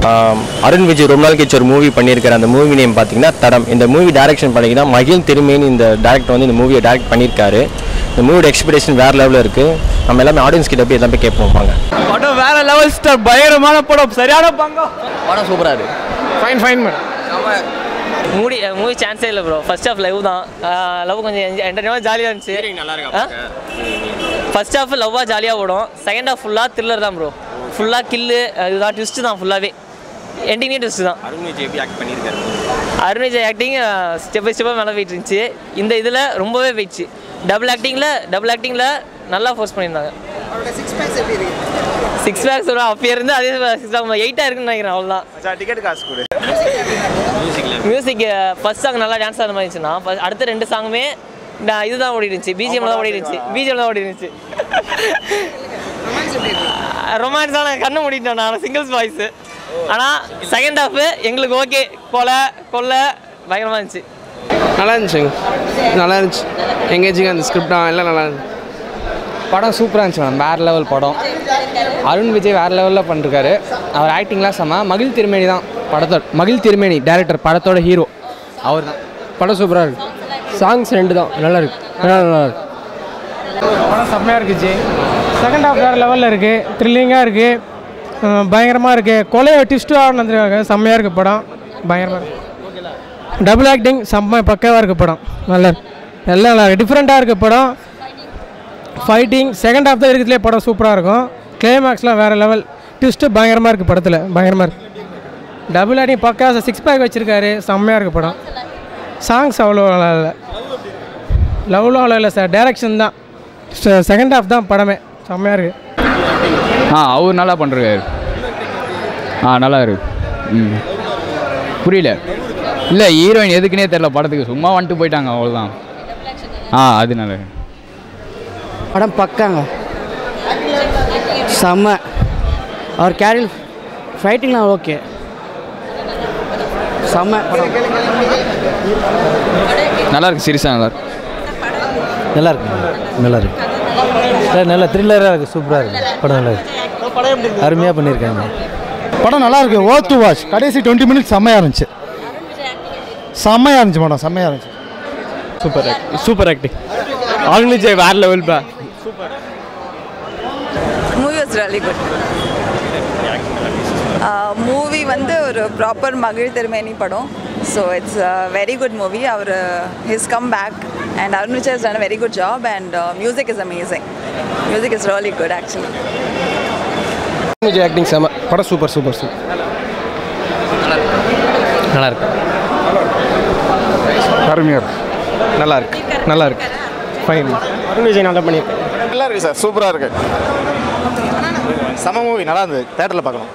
ஆம், அருண் விஜய் ரொம்ப நாள் கழிச்சு ஒரு மூவி பண்ணியிருக்காரு அந்த மூவி நேம் பார்த்தீங்கன்னா தடம் இந்த மூவி டைரக்ஷன் பண்ணிங்கன்னா மகிழ் திருமேனி இந்த டேரக்டர் வந்து இந்த மூவியை டைரக்ட் பண்ணியிருக்காரு இந்த மூவியோட எக்ஸ்பெக்டேஷன் வேறு லெவலில் இருக்குது நம்ம எல்லாமே ஆடியன்ஸ் கிட்ட போய் எல்லாமே கேட்போம் வாங்க படம் வேற லெவல் ஸ்டார் பயங்கரமான படம் சரியான பங்கம் படம் சூப்பராக இருக்குது ஃபைன் ஃபைன் மேடம் மூடி மூவி சான்ஸே இல்லை ப்ரோ ஃபர்ஸ்ட் ஹாஃப் லவ் தான் லவ் கொஞ்சம் என்டர்டைனாக ஜாலியாக இருந்துச்சு நல்லா ஃபர்ஸ்ட் ஹாஃப் லவ்வாக ஜாலியாக ஓடும் செகண்ட் ஹாஃப் ஃபுல்லாக த்ரில்லர் தான் ப்ரோ ஃபுல்லாக கில்லு இதுதான் ட்விஸ்ட்டு தான் ஃபுல்லாகவே எண்டிங்கே ட்விஸ்ட் தான் அருண் விஜய் எப்படி ஆக்ட் பண்ணியிருக்காரு Arun Vijay acting step by ஸ்டெப்பாக மேலே போயிட்டு இருந்துச்சு இந்த இதில் ரொம்பவே போயிடுச்சு டபுள் ஆக்டிங்கில் டபுள் ஆக்டிங்கில் நல்லா ஃபோர்ஸ் பண்ணியிருந்தாங்க சிக்ஸ் பேக்ஸ் வரும் அப்போ இருந்து அதே சிக்ஸ் பேக் எயிட்டாக இருக்குன்னு நினைக்கிறேன் அவ்வளோதான் டிக்கெட் காசு கொடு மியூசிக் ஃபர்ஸ்ட் சாங் நல்லா டான்ஸ் ஆன மாதிரி இருந்துச்சுன்னா first- அடுத்த ரெண்டு சாங்குமே நான் இதுதான் ஓடி இருந்துச்சு பிஜிஎம் தான் ஓடி இருந்துச்சு பிஜிஎம் தான் ஓடி இருந்துச்சு ரொமான்ஸான கண்ணு மூடிட்டேன் நான் சிங்கிள்ஸ் வாய்ஸ் ஆனால் செகண்ட் ஹாஃப் எங்களுக்கு ஓகே கொலை கொள்ளை பயங்கரமாக இருந்துச்சு நல்லா இருந்துச்சுங்க நல்லா இருந்துச்சு எங்கேஜிங்க அந்த ஸ்கிரிப்டாக எல்லாம் நல்லா இருந்துச்சு படம் சூப்பராக இருந்துச்சு மேம் வேறு லெவல் படம் அருண் விஜய் வேறு லெவலில் பண்ணிருக்காரு அவர் ஆக்டிங்லாம் செம்ம மகிழ் திருமேனி தான் படத்தோட மகிழ் திருமேனி டேரக்டர் படத்தோட ஹீரோ அவர் தான் படம் சூப்பராக இருக்கு சாங்ஸ் ரெண்டு தான் நல்லா இருக்கு நல்லா நல்லா இருக்கு படம் செம்மையாக இருக்குச்சு செகண்ட் ஹாஃப் வேறு லெவலில் இருக்குது த்ரில்லிங்காக இருக்குது பயங்கரமாக இருக்குது கொலையை ட்விஸ்ட்டு ஆனதுக்காக செம்மையாக இருக்குது படம் பயங்கரமாக இருக்கு டபுள் ஆக்டிங் செம்ம பக்காவாக இருக்குது படம் நல்லா இருக்கு எல்லாம் நல்லா இருக்கு டிஃப்ரெண்ட்டாக இருக்குது படம் ஃபைட்டிங் செகண்ட் ஹாஃப் தான் இருக்கிறதுலே படம் சூப்பராக இருக்கும் கிளைமேக்ஸ்லாம் வேறு லெவல் ட்விஸ்ட்டு பயங்கரமாக இருக்குது படத்தில் பயங்கரமாக இருக்குது டபுள் ஆக்டிங் பக்கா சிக்ஸ் பேக் வச்சுருக்காரு செம்மையாக இருக்குது படம் சாங்ஸ் அவ்வளோ நல்லா இல்லை லவ்லாம் அவ்வளோ இல்லை சார் டேரக்ஷன் தான் செகண்ட் ஹாஃப் தான் படமே செம்மையாக இருக்குது ஆ அவர் நல்லா பண்ணுறாரு ஆ நல்லா இருக்கு ம் புரியல இல்லை ஹீரோயின் எதுக்குன்னே தெரில படத்துக்கு சும்மா வந்துட்டு போயிட்டாங்க அவ்வளோதான் ஆ அது நல்லா இருக்கு. படம் பக்காங்க செம்ம அவர் கேரியல் ஃபைட்டிங்லாம் ஓகே செம்ம படம் நல்லா இருக்கு சீரியஸாக நல்லா இருக்கு நல்லா இருக்கு நல்லா இருக்கு சார் நல்லா த்ரில்லராக இருக்குது சூப்பராக இருக்குது படம் நல்லா இருக்கு அருமையாக பண்ணியிருக்காங்க படம் நல்லா இருக்கு ஓ டு வாட்ச் கடைசி டுவெண்ட்டி மினிட்ஸ் செம்மையாக இருந்துச்சு செம்மையாக இருந்துச்சு படம் செம்மையாக இருந்துச்சு super acting super acting Arun Vijay வேற லெவல் பா movie was really good movie வந்து ஒரு ப்ராப்பர் மகிழ் திருமேனி படம் so it's very good movie அவர் his come back and Arun Vijay has done very good job and music is amazing music is really good actually Vijay acting செம படம் super super super நல்லா இருக்கு அருமையாக இருக்கு நல்லா இருக்கு நல்லா இருக்கு ஃபைன் அருண் விஜய் நல்லா பண்ணியிருக்கேன் நல்லா இருக்கு சார் சூப்பராக இருக்கு செம மூவி நல்லா இருந்தது தேட்டரில் பார்க்கலாம்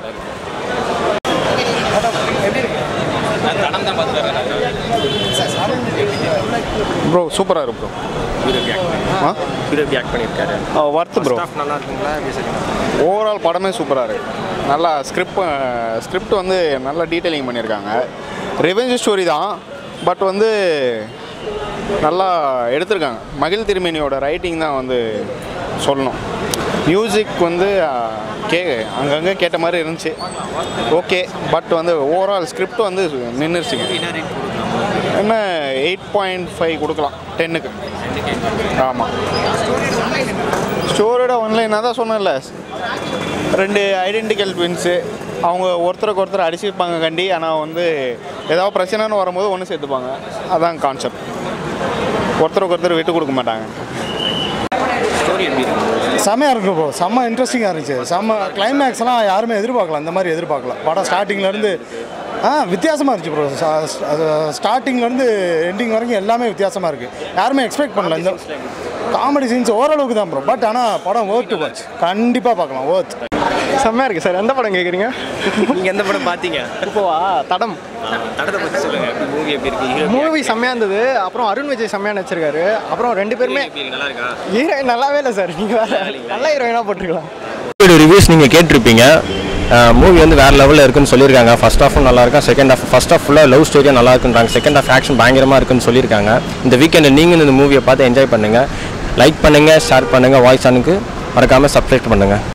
ப்ரோ சூப்பராக இருக்கு ப்ரோ ஆ எப்படி ஆக்ட் பண்ணியிருக்காரு ஒர்த்து ப்ரோ நல்லா இருக்குங்களா ஓவரால் படமே சூப்பராக இருக்கு நல்லா ஸ்கிரிப்ட் ஸ்கிரிப்ட் வந்து நல்லா டீட்டெயிலிங் பண்ணியிருக்காங்க ரெவென்யூ ஸ்டோரி தான் பட் வந்து நல்லா எடுத்திருக்காங்க மகிழ் திருமேனியோட ரைட்டிங் தான் வந்து சொல்லணும் மியூசிக் வந்து அஹ், கே அங்கங்கே கேட்ட மாதிரி இருந்துச்சு ஓகே பட் வந்து ஓவரால் ஸ்கிரிப்ட் வந்து நின்றுச்சுங்க என்ன எயிட் பாயிண்ட் ஃபைவ் கொடுக்கலாம் டென்னுக்கு ஆமாம் ஸ்டோரியோட ஒன்லைன் தான் சொன்னேன்ல ரெண்டு ஐடென்டிக்கல் ட்வின்ஸு அவங்க ஒருத்தருக்கு ஒருத்தர் அடிச்சிருப்பாங்க கண்டி ஆனால் வந்து ஏதாவது பிரச்சனைன்னு வரும்போது ஒன்று சேர்த்துப்பாங்க அதான் கான்செப்ட் ஒருத்தருக்கு ஒருத்தர் விட்டு கொடுக்க மாட்டாங்க செம்மையாக இருக்கு ப்ரோ செம்ம இன்ட்ரெஸ்டிங்காக இருந்துச்சு செம்ம கிளைமேக்ஸ்லாம் யாருமே எதிர்பார்க்கல இந்த மாதிரி எதிர்பார்க்கல படம் ஸ்டார்டிங்லேருந்து ஆ வித்தியாசமாக இருந்துச்சு ப்ரோ அது ஸ்டார்டிங்லேருந்து எண்டிங் வரைக்கும் எல்லாமே வித்தியாசமாக இருக்குது யாருமே எக்ஸ்பெக்ட் பண்ணல இந்த காமெடி சீன்ஸ் ஓரளவுக்கு தான் ப்ரோ பட் ஆனால் படம் ஓர்த் டு வாட்ச் கண்டிப்பாக பார்க்கலாம் ஓர்த் செம்மையாக இருக்கு சார் எந்த படம் கேட்குறீங்க நீங்கள் எந்த படம் பார்த்தீங்க இப்போவா தடம் தடத்தை பற்றி சொல்லுங்கள் மூவி எப்படி இருக்கு ஹீரோ மூவி செம்மையாக இருந்தது அப்புறம் அருண் விஜய் செம்மையாக நடிச்சிருக்காரு அப்புறம் ரெண்டு பேருமே நல்லா இருக்கா ஹீரோயின் நல்லாவே இல்லை சார் நீங்கள் வேற நல்ல ஹீரோயினாக போட்டிருக்கலாம் மூவியோட ரிவ்யூஸ் நீங்கள் கேட்டிருப்பீங்க மூவி வந்து வேறு லெவலில் இருக்குன்னு சொல்லியிருக்காங்க ஃபர்ஸ்ட் ஹாஃபும் நல்லா இருக்கும் செகண்ட் ஹாஃப் ஃபர்ஸ்ட் ஹாஃப் ஃபுல்லாக லவ் ஸ்டோரியாக நல்லா இருக்குன்றாங்க செகண்ட் ஹாஃப் ஆக்ஷன் பயங்கரமாக இருக்குன்னு சொல்லியிருக்காங்க இந்த வீக்கெண்டு நீங்கள் இந்த மூவியை பார்த்து என்ஜாய் பண்ணுங்கள் லைக் பண்ணுங்கள் ஷேர் பண்ணுங்கள் வாய்ஸ் ஆனுக்கு மறக்காமல் சப்ஸ்கிரைப் பண்ணுங்கள்